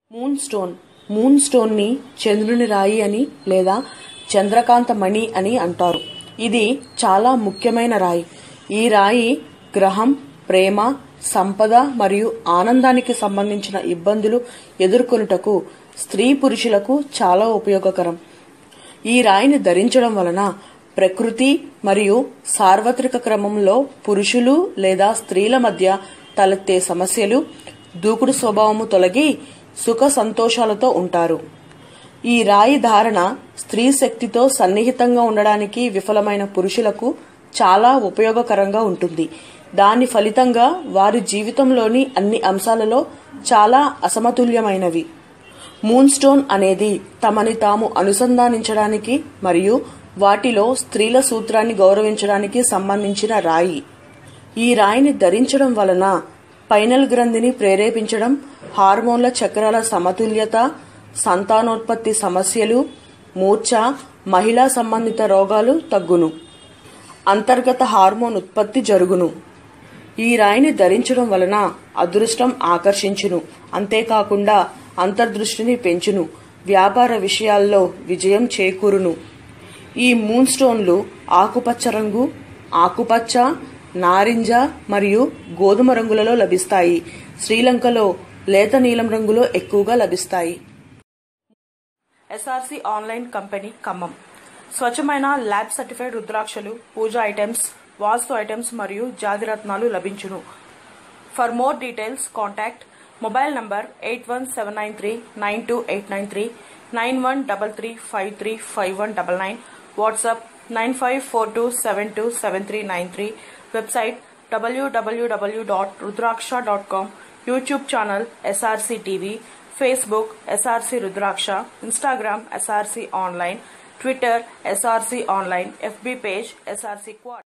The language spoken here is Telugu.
మూన్ స్టోన్ మూన్ స్టోన్ ని చంద్రుని రాయి అని లేదా చంద్రకాంత మణి అని అంటారు ఇది చాలా ముఖ్యమైన రాయి ఈ రాయి గ్రహం ప్రేమ సంపద మరియు ఆనందానికి సంబంధించిన ఇబ్బందులు ఎదుర్కొనుటకు స్త్రీ పురుషులకు చాలా ఉపయోగకరం ఈ రాయిని ధరించడం వలన ప్రకృతి మరియు సార్వత్రిక క్రమంలో పురుషులు లేదా స్త్రీల మధ్య తలెత్తే సమస్యలు దూకుడు స్వభావము తొలగి సుఖ సంతోషాలతో ఉంటారు ఈ రాయి ధారణ స్త్రీ శక్తితో సన్నిహితంగా ఉండడానికి విఫలమైన పురుషులకు చాలా ఉపయోగకరంగా ఉంటుంది దాని ఫలితంగా వారి జీవితంలోని అన్ని అంశాలలో చాలా అసమతుల్యమైనవి మూన్ స్టోన్ అనేది తమని తాము అనుసంధానించడానికి మరియు వాటిలో స్త్రీల సూత్రాన్ని గౌరవించడానికి సంబంధించిన రాయి ఈ రాయిని ధరించడం వలన పైనల్ గ్రంథిని ప్రేరేపించడం హార్మోన్ల చక్రాల సమతుల్యత సంతానోత్పత్తి సమస్యలు మూర్ఛ మహిళా సంబంధిత రోగాలు తగ్గును అంతర్గత హార్మోన్ ఉత్పత్తి జరుగును ఈ రాయిని ధరించడం వలన అదృష్టం ఆకర్షించును అంతేకాకుండా అంతర్దృష్టిని పెంచును వ్యాపార విషయాల్లో విజయం చేకూరును ఈ మూన్ స్టోన్లు ఆకుపచ్చ రంగు ఆకుపచ్చ నారింజ మరియు గోధుమ రంగులలో లభిస్తాయి శ్రీలంకలో లేత నీలం రంగులో ఎక్కువగా లభిస్తాయి ఎస్ఆర్సి ఆన్లైన్ కంపెనీ ఖమ్మం స్వచ్ఛమైన ల్యాబ్ సర్టిఫైడ్ రుద్రాక్షలు పూజా ఐటమ్స్ వాస్తు ఐటమ్స్ మరియు జాతిరత్నాలు లభించును for more details contact mobile number eight one seven nine three nine two eight nine three nine one double three five three five one double nine WhatsApp nine five four two seven two seven three nine three website WWW dot Rudraksha dot com YouTube channel SRC TV Facebook SRC Rudraksha Instagram SRC online Twitter SRC online FB page SRC quad